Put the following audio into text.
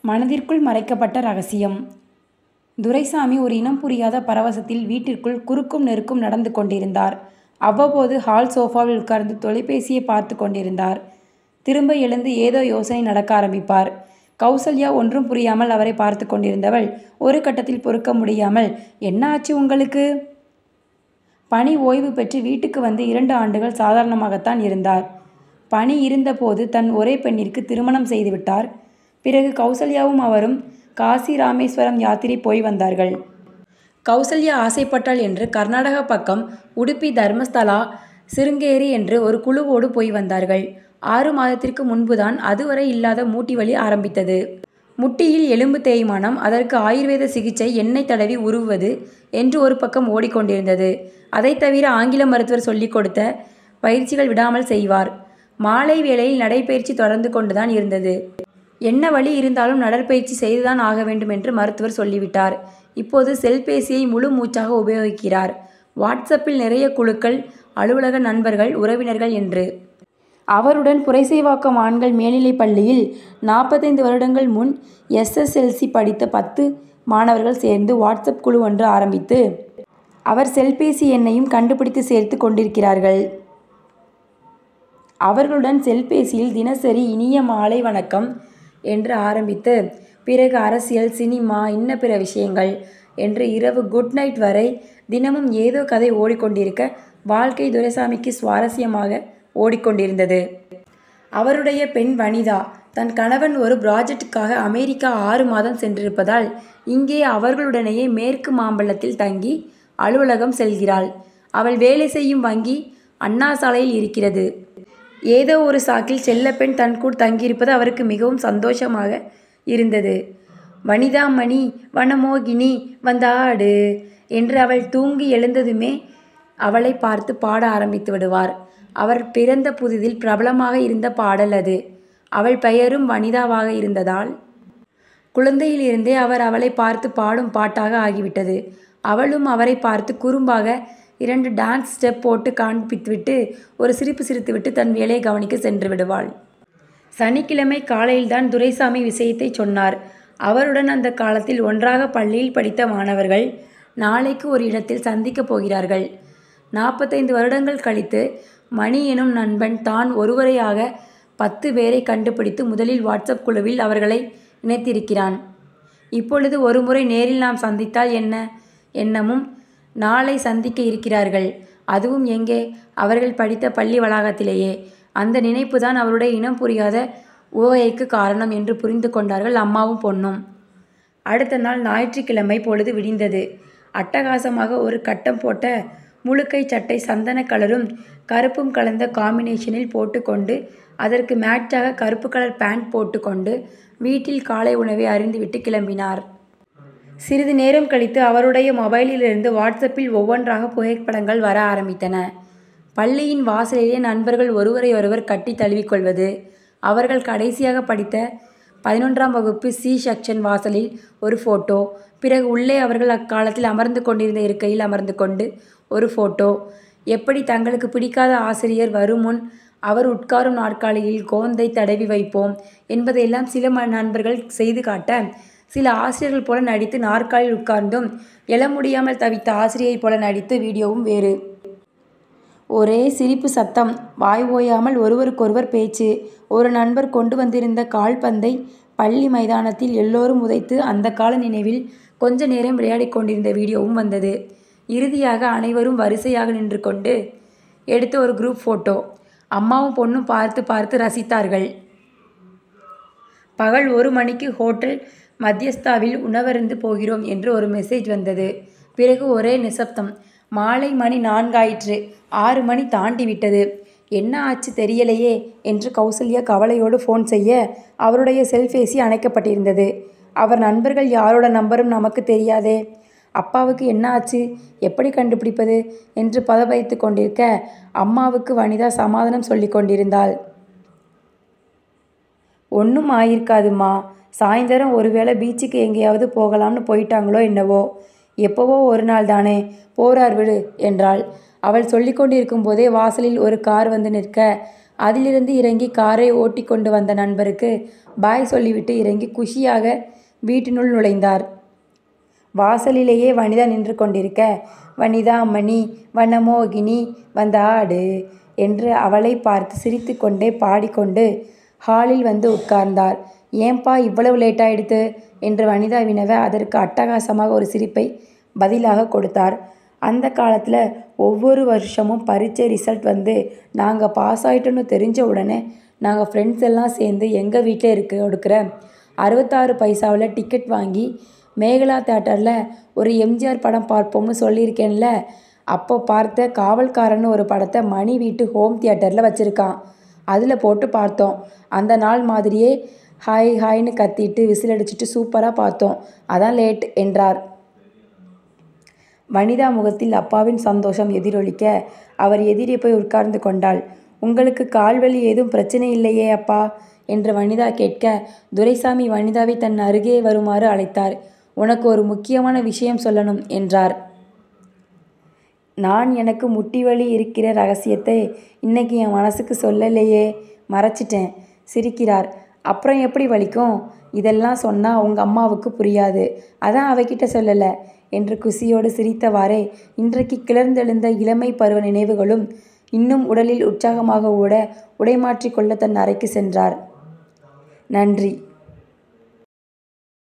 மனதிற்குள் மறைக்கப்பட்ட ரகசியம் துரைசாமி ஒரு இனம் புரியாத பரவசத்தில் வீட்டிற்குள் குறுக்கும் நெருக்கும் நடந்து கொண்டிருந்தார். அவ்வப்போது ஹால் சோபாவில் உட்கார்ந்து தொலைபேசியை பார்த்துக் கொண்டிருந்தார். திரும்ப எழுந்து ஏதோ யோசனை நடக்க ஆரம்பிப்பார். கௌசல்யா ஒன்றும் புரியாமல் அவரைப் பார்த்துக் கொண்டிருந்தவள் ஒரு கட்டத்தில் பொறுக்க முடியாமல் என்ன ஆச்சு உங்களுக்கு? பணி ஓய்வு பெற்று வீட்டுக்கு வந்து இரண்டு ஆண்டுகள் சாதாரணமாகத்தான் இருந்தார். பணி இருந்தபோது தன் ஒரே பெண்ணிற்கு திருமணம் செய்துவிட்டார். பிறகு கௌசல்யாவும் அவரும் காசி ராமேஸ்வரம் யாத்திரை போய் வந்தார்கள். கௌசல்யா ஆசைப்பட்டாள் என்று கர்நாடகா பக்கம் உடுப்பி தர்மஸ்தலா சிருங்கேரி என்று ஒரு குழுவோடு போய் வந்தார்கள். ஆறு மாதத்திற்கு முன்புதான் அதுவரை இல்லாத மூட்டி வலி ஆரம்பித்தது. முட்டியில் எலும்பு தேய்மானம் அதற்கு ஆயுர்வேத சிகிச்சை எண்ணெய் தடவி உருவுவது என்று ஒரு பக்கம் ஓடிக் கொண்டிருந்தது. அதைத் தவிர ஆங்கில மருத்துவர் சொல்லிக் கொடுத்த பயிற்சிகள் விடாமல் செய்வார். மாலை வேளையில் நடைபயிற்சி தொடர்ந்து கொண்டுதான் இருந்தது. என்ன வலி இருந்தாலும் நடைபயிற்சி செய்துதான் ஆக வேண்டும் என்று மருத்துவர் சொல்லிவிட்டார். இப்போது செல்பேசியை முழு மூச்சாக உபயோகிக்கிறார். வாட்ஸ்அப்பில் நிறைய குழுக்கள் அலுவலக நண்பர்கள் உறவினர்கள் என்று. அவருடன் புரசைவாக்கம் ஆண்கள் மேல்நிலைப் பள்ளியில் நாற்பத்தைந்து வருடங்கள் முன் எஸ். எஸ். எல். சி. படித்த பத்து மாணவர்கள் சேர்ந்து வாட்ஸ்அப் குழு ஒன்று ஆரம்பித்து அவர் செல்பேசி எண்ணையும் கண்டுபிடித்து சேர்த்துக் கொண்டிருக்கிறார்கள். அவர்களுடன் செல்பேசியில் தினசரி இனிய மாலை வணக்கம் என்று ஆரம்பித்து பிறகு அரசியல் சினிமா இன்ன பிற விஷயங்கள் என்று இரவு குட் நைட் வரை தினமும் ஏதோ கதை ஓடிக் கொண்டிருக்க வாழ்க்கை துரைசாமிக்கு சுவாரஸ்யமாக ஓடிக் கொண்டிருந்தது. அவருடைய பெண் வனிதா தன் கணவன் ஒரு புராஜெக்டுக்காக அமெரிக்கா ஆறு மாதம் சென்றிருப்பதால் இங்கே அவர்களுடனேயே மேற்கு மாம்பலத்தில் தங்கி அலுவலகம் செல்கிறாள். அவள் வேலை செய்யும் வங்கி அண்ணா சாலையில் இருக்கிறது. ஏதோ ஒரு சாக்கில் செல்லப்பெண் தன்கூட தங்கியிருப்பது அவருக்கு மிகவும் சந்தோஷமாக இருந்தது. வனிதாமணி வனமோகினி வந்தாடு என்று அவள் தூங்கி எழுந்ததுமே அவளைப் பார்த்து பாட ஆரம்பித்து விடுவார். அவர் பிறந்த புதிதில் பிரபலமாக இருந்த பாடல் அது. அவள் பெயரும் வனிதாவாக இருந்ததால் குழந்தையிலிருந்தே அவர் அவளைப் பார்த்து பாடும் பாட்டாக ஆகிவிட்டது. அவளும் அவரைப் பார்த்து குறும்பாக இரண்டு டான்ஸ் ஸ்டெப் போட்டு காண்பித்துவிட்டு ஒரு சிரிப்பு சிரித்துவிட்டு தன் வேலையை கவனிக்க சென்று விடுவாள். சனிக்கிழமை காலையில்தான் துரைசாமி விஷயத்தைச் சொன்னார். அவருடன் அந்தக் காலத்தில் ஒன்றாக பள்ளியில் படித்த மாணவர்கள் நாளைக்கு ஒரு இடத்தில் சந்திக்கப் போகிறார்கள். நாற்பத்தைந்து வருடங்கள் கழித்து மணி எனும் நண்பன் தான் ஒருவரையாக பத்து பேரைக் கண்டுபிடித்து முதலில் வாட்ஸ்அப் குழுவில் அவர்களை இணைத்திருக்கிறான். இப்பொழுது ஒருமுறை நேரில் நாம் சந்தித்தால் என்ன எண்ணமும் நாளை சந்திக்க இருக்கிறார்கள். அதுவும் எங்கே அவர்கள் படித்த பள்ளி வளாகத்திலேயே. அந்த நினைப்புதான் அவருடைய இனம் புரியாத உவகைக்கு காரணம் என்று புரிந்து கொண்டார்கள் அம்மாவும் பொன்னும். அடுத்த நாள் ஞாயிற்றுக்கிழமை பொழுது விடிந்தது. அட்டகாசமாக ஒரு கட்டம் போட்ட முழுக்கைச் சட்டை சந்தனக் கலரும் கறுப்பும் கலந்த காம்பினேஷனில் போட்டுக் கொண்டு அதற்கு மேட்சாக கறுப்பு கலர் பேண்ட் போட்டுக் கொண்டு வீட்டில் காலை உணவை அருந்திவிட்டு கிளம்பினார். சிறிது நேரம் கழித்து அவருடைய மொபைலிலிருந்து வாட்ஸ்அப்பில் ஒவ்வொன்றாக புகைப்படங்கள் வர ஆரம்பித்தன. பள்ளியின் வாசலிலே நண்பர்கள் ஒருவரையொருவர் கட்டித் தழுவிக்கொள்வது. அவர்கள் கடைசியாக படித்த பதினொன்றாம் வகுப்பு சி செக்ஷன் வாசலில் ஒரு போட்டோ. பிறகு உள்ளே அவர்கள் அக்காலத்தில் அமர்ந்து கொண்டிருந்த இருக்கையில் அமர்ந்து கொண்டு ஒரு போட்டோ. எப்படி தங்களுக்கு பிடிக்காத ஆசிரியர் வருமுன் அவர் உட்காரும் நாற்காலியில் கோந்தை தடவி வைப்போம் என்பதையெல்லாம் சில நண்பர்கள் செய்து காட்ட சில ஆசிரியர்கள் போல நடித்து நாற்காலியில் உட்கார்ந்தும் எழ முடியாமல் தவித்த ஆசிரியைப் போல நடித்த வீடியோவும் வேறு. ஒரே சிரிப்பு சத்தம் வாய் ஓயாமல் ஒருவருக்கொருவர் பேச்சு. ஒரு நண்பர் கொண்டு வந்திருந்த கால்பந்தை பள்ளி மைதானத்தில் எல்லோரும் உதைத்து அந்தக் கால நினைவில் கொஞ்ச நேரம் விளையாடிக் கொண்டிருந்த வீடியோவும் வந்தது. இறுதியாக அனைவரும் வரிசையாக நின்று கொண்டு எடுத்த ஒரு குரூப் போட்டோ. அம்மாவும் பொன்னும் பார்த்துப் பார்த்து ரசித்தார்கள். பகல் ஒரு மணிக்கு ஹோட்டல் மத்யஸ்தாவில் உணவருந்த போகிறோம் என்று ஒரு மெசேஜ் வந்தது. பிறகு ஒரே நிசப்தம். மாலை மணி நான்காயிற்று. ஆறு மணி தாண்டிவிட்டது. என்ன ஆச்சு தெரியலையே என்று கௌசல்யா கவலையோடு போன் செய்ய அவருடைய செல்பேசி அணைக்கப்பட்டிருந்தது. அவர் நண்பர்கள் யாரோட நம்பரும் நமக்குத் தெரியாதே. அப்பாவுக்கு என்ன ஆச்சு எப்படி கண்டுபிடிப்பது என்று பதபதித்துக் கொண்டிருக்க அம்மாவுக்கு வனிதா சமாதானம் சொல்லிக் கொண்டிருந்தாள். ஒண்ணும் ஆயிருக்காதும்மா. சாயந்தரம் ஒருவேளை பீச்சுக்கு எங்கேயாவது போகலாம்னு போயிட்டாங்களோ என்னவோ. எப்பவோ ஒரு நாள் தானே போறார் விடு என்றாள். அவள் சொல்லிக் கொண்டிருக்கும்போதே வாசலில் ஒரு கார் வந்து நிற்க அதிலிருந்து இறங்கி காரை ஓட்டி கொண்டு வந்த நண்பருக்கு பாய் சொல்லிவிட்டு இறங்கி குஷியாக வீட்டினுள் நுழைந்தார் வாசலிலேயே வனிதா நின்று கொண்டிருக்க வனிதா மணி வனமோகினி வந்தாடு என்று அவளை பார்த்து சிரித்து கொண்டே பாடிக்கொண்டு ஹாலில் வந்து உட்கார்ந்தார் ஏன்பா இவ்வளவு லேட்டாயிடுத்து என்று வனிதா வினவ அதற்கு அட்டகாசமாக ஒரு சிரிப்பை பதிலாக கொடுத்தார் அந்த காலத்தில் ஒவ்வொரு வருஷமும் பரீட்சை ரிசல்ட் வந்து நாங்கள் பாஸ் ஆகிட்டோன்னு தெரிஞ்ச உடனே நாங்கள் ஃப்ரெண்ட்ஸ் எல்லாம் சேர்ந்து எங்கள் வீட்டில் இருக்க கொடுக்குற அறுபத்தாறு பைசாவில் டிக்கெட் வாங்கி மேகலா தேட்டரில் ஒரு எம்ஜிஆர் படம் பார்ப்போம்னு சொல்லியிருக்கேன்ல அப்போ பார்த்த காவல்காரன்னு ஒரு படத்தை மணி வீட்டு ஹோம் தியேட்டரில் வச்சுருக்கான் அதில் போட்டு பார்த்தோம் அந்த நாள் மாதிரியே ஹாய் ஹாய்னு கத்திட்டு விசில் அடிச்சிட்டு சூப்பராக பார்த்தோம் அதான் லேட் என்றார் வனிதா முகத்தில் அப்பாவின் சந்தோஷம் எதிரொலிக்க அவர் எதிரே போய் உட்கார்ந்து கொண்டாள் உங்களுக்கு கால்வலி ஏதும் பிரச்சனை இல்லையே அப்பா என்று வனிதா கேட்க துரைசாமி வனிதாவை தன் அருகே வருமாறு அழைத்தார் உனக்கு ஒரு முக்கியமான விஷயம் சொல்லணும் என்றார் நான் எனக்கு முட்டி வலி இருக்கிற ரகசியத்தை இன்னைக்கு என் மனசுக்கு சொல்லலையே மறைச்சிட்டேன் சிரிக்கிறார் அப்புறம் எப்படி வலிக்கும் இதெல்லாம் சொன்னால் உங்கள் அம்மாவுக்கு புரியாது அதான் அவகிட்ட சொல்லலை என்று குசியோடு சிரித்தவாறே இன்றைக்கு கிளர்ந்தெழுந்த இளமை பருவ நினைவுகளும் இன்னும் உடலில் உற்சாகமாக ஓட உடைமாற்றிக் கொள்ள தன் அறைக்கு சென்றார் நன்றி